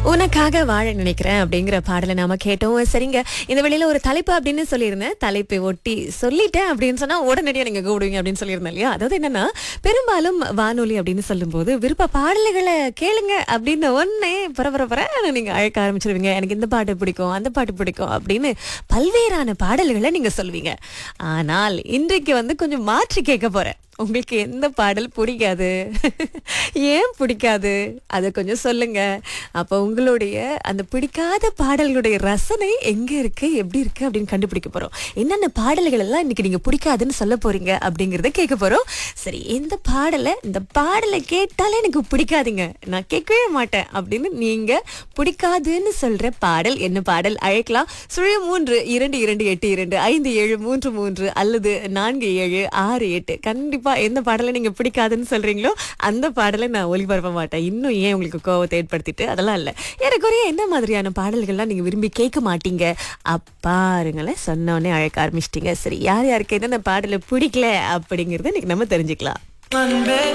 உனக்காக வாழ நினைக்கிறேன் அப்படிங்கிற பாடலை நாம கேட்டோம் சரிங்க இந்த வெளியில ஒரு தலைப்பு அப்படின்னு சொல்லியிருந்தேன் தலைப்பை ஒட்டி சொல்லிட்டேன் அப்படின்னு சொன்னா உடனடியா நீங்க கூப்பிடுவீங்க அப்படின்னு சொல்லியிருந்தேன் இல்லையா அதாவது என்னன்னா பெரும்பாலும் வானொலி அப்படின்னு சொல்லும்போது விருப்ப பாடல்களை கேளுங்க அப்படின்னு ஒன்னே பரபரப்பர நீங்க அழைக்க ஆரம்பிச்சிருவீங்க எனக்கு இந்த பாட்டு பிடிக்கும் அந்த பாட்டு பிடிக்கும் அப்படின்னு பல்வேறான பாடல்களை நீங்க சொல்வீங்க ஆனால் இன்றைக்கு வந்து கொஞ்சம் மாற்றி கேட்க போறேன் உங்களுக்கு எந்த பாடல் பிடிக்காது ஏன் பிடிக்காது அதை கொஞ்சம் சொல்லுங்க அப்போ உங்களுடைய அந்த பிடிக்காத பாடல்களுடைய ரசனை எங்க இருக்கு எப்படி இருக்கு அப்படின்னு கண்டுபிடிக்க போறோம் என்னென்ன பாடல்கள் எல்லாம் இன்னைக்கு நீங்க பிடிக்காதுன்னு சொல்ல போறீங்க அப்படிங்கறத கேட்க போறோம் சரி இந்த பாடலை இந்த பாடலை கேட்டாலே எனக்கு பிடிக்காதுங்க நான் கேட்கவே மாட்டேன் அப்படின்னு நீங்க பிடிக்காதுன்னு சொல்ற பாடல் என்ன பாடல் அழைக்கலாம் சுழிய மூன்று இரண்டு இரண்டு எட்டு இரண்டு ஐந்து ஏழு மூன்று மூன்று அல்லது நான்கு ஏழு ஆறு எட்டு கண்டிப்பா எந்த பாடலை நீங்க பிடிக்காதுன்னு சொல்றீங்களோ அந்த பாடலை நான் ஒளிபரப்ப மாட்டேன் இன்னும் ஏன் உங்களுக்கு கோவத்தை ஏற்படுத்திட்டு அதெல்லாம் இல்ல எனக்குரிய என்ன மாதிரியான பாடல்கள்லாம் நீங்க விரும்பி கேட்க மாட்டீங்க அப்பாருங்களேன் சொன்ன உடனே அழைக்க ஆரம்பிச்சிட்டீங்க சரி யார் யாருக்கு என்னென்ன பாடலை பிடிக்கல அப்படிங்கறத இன்னைக்கு நம்ம தெரிஞ்சுக்கலாம் அன்பே